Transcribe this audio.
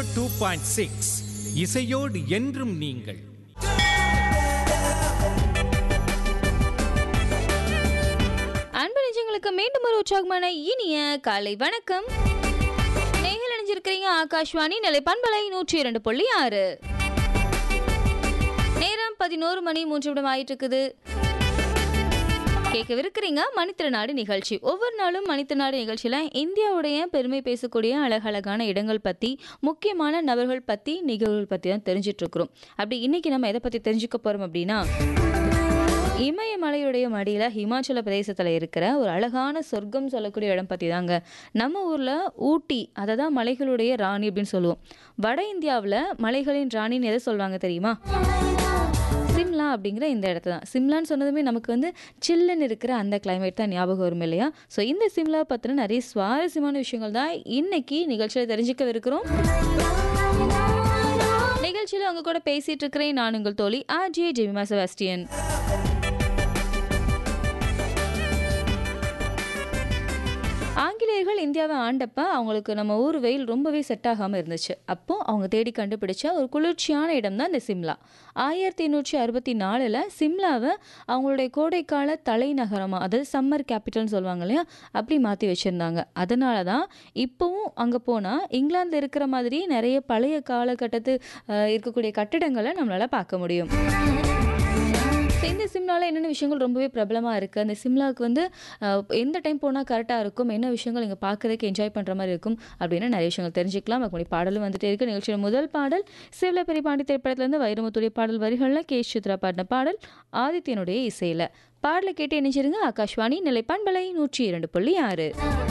two point six இசையோடு என்றும் நீங்கள் அன்பு நெஞ்சங்களுக்கு மீண்டும் ஒரு உற்சாகமான இனிய காலை வணக்கம் நேயர்கள் இணைஞ்சிருக்கிறீங்க ஆகாஷ்வாணி நிலை பண்பலை நூற்றி இரண்டு புள்ளி ஆறு நேரம் பதினோரு மணி மூன்று நிமிடம் ஆயிட்டு இருக்குது கேட்கவிருக்கிறீங்க மணித்திருநாடு நிகழ்ச்சி ஒவ்வொரு நாளும் மணித்திருநாடு நிகழ்ச்சியில் இந்தியாவுடைய பெருமை பேசக்கூடிய அழகழகான இடங்கள் பற்றி முக்கியமான நபர்கள் பற்றி நிகழ்வுகள் பற்றி தான் தெரிஞ்சிட்டு இருக்கிறோம் அப்படி இன்னைக்கு நம்ம எதை பற்றி தெரிஞ்சுக்க போகிறோம் அப்படின்னா இமயமலையுடைய மடியில் ஹிமாச்சல பிரதேசத்தில் இருக்கிற ஒரு அழகான சொர்க்கம் சொல்லக்கூடிய இடம் பற்றி தாங்க நம்ம ஊரில் ஊட்டி அதை தான் மலைகளுடைய ராணி அப்படின்னு சொல்லுவோம் வட இந்தியாவில் மலைகளின் ராணின்னு எதை சொல்லுவாங்க தெரியுமா சிம்லா அப்படிங்கிற இந்த இடத்த தான் சிம்லான்னு சொன்னதுமே நமக்கு வந்து சில்லுன்னு இருக்கிற அந்த climate தான் ஞாபகம் வரும் இல்லையா ஸோ இந்த சிம்லா பற்றின நிறைய சுவாரஸ்யமான விஷயங்கள் தான் இன்னைக்கு நிகழ்ச்சியில் தெரிஞ்சுக்க இருக்கிறோம் நிகழ்ச்சியில் அவங்க கூட பேசிட்டு இருக்கிறேன் நான் உங்கள் தோழி ஆர்ஜே ஜெமிமா செபாஸ்டியன் ஆங்கிலேயர்கள் இந்தியாவை ஆண்டப்ப அவங்களுக்கு நம்ம ஊர் வெயில் ரொம்பவே செட் ஆகாமல் இருந்துச்சு அப்போ அவங்க தேடி கண்டுபிடிச்ச ஒரு குளிர்ச்சியான இடம் தான் இந்த சிம்லா ஆயிரத்தி எண்ணூற்றி அறுபத்தி நாலில் சிம்லாவை அவங்களுடைய கோடைக்கால தலைநகரமாக அதாவது சம்மர் கேபிட்டல்னு சொல்லுவாங்க இல்லையா அப்படி மாற்றி வச்சுருந்தாங்க அதனால தான் இப்போவும் அங்கே போனால் இங்கிலாந்தில் இருக்கிற மாதிரி நிறைய பழைய காலகட்டத்து அஹ், இருக்கக்கூடிய கட்டிடங்களை நம்மளால் பார்க்க முடியும் So, இந்த சிம்லாவில் என்னென்ன விஷயங்கள் ரொம்பவே பிரபலமாக இருக்குது அந்த சிம்லாவுக்கு வந்து அஹ், எந்த டைம் போனால் கரெக்டாக இருக்கும் என்ன விஷயங்கள் இங்கே பார்க்கறதுக்கு என்ஜாய் பண்ணுற மாதிரி இருக்கும் அப்படின்னு நிறைய விஷயங்கள் தெரிஞ்சுக்கலாம் அதுக்கு முன்னாடி பாடலும் வந்துட்டே இருக்கு நிகழ்ச்சியோட முதல் பாடல் சிவல பெரியபாண்டி திரைப்படத்துலேருந்து வைரமுத்துடைய பாடல் வரிகளில் கே சித்ரா பாடின பாடல் ஆதித்யனுடைய இசையில் பாடலை கேட்டு இணைஞ்சிருங்க ஆகாஷ்வாணி நிலைப்பான்பலை நூற்றி இரண்டு புள்ளி ஆறு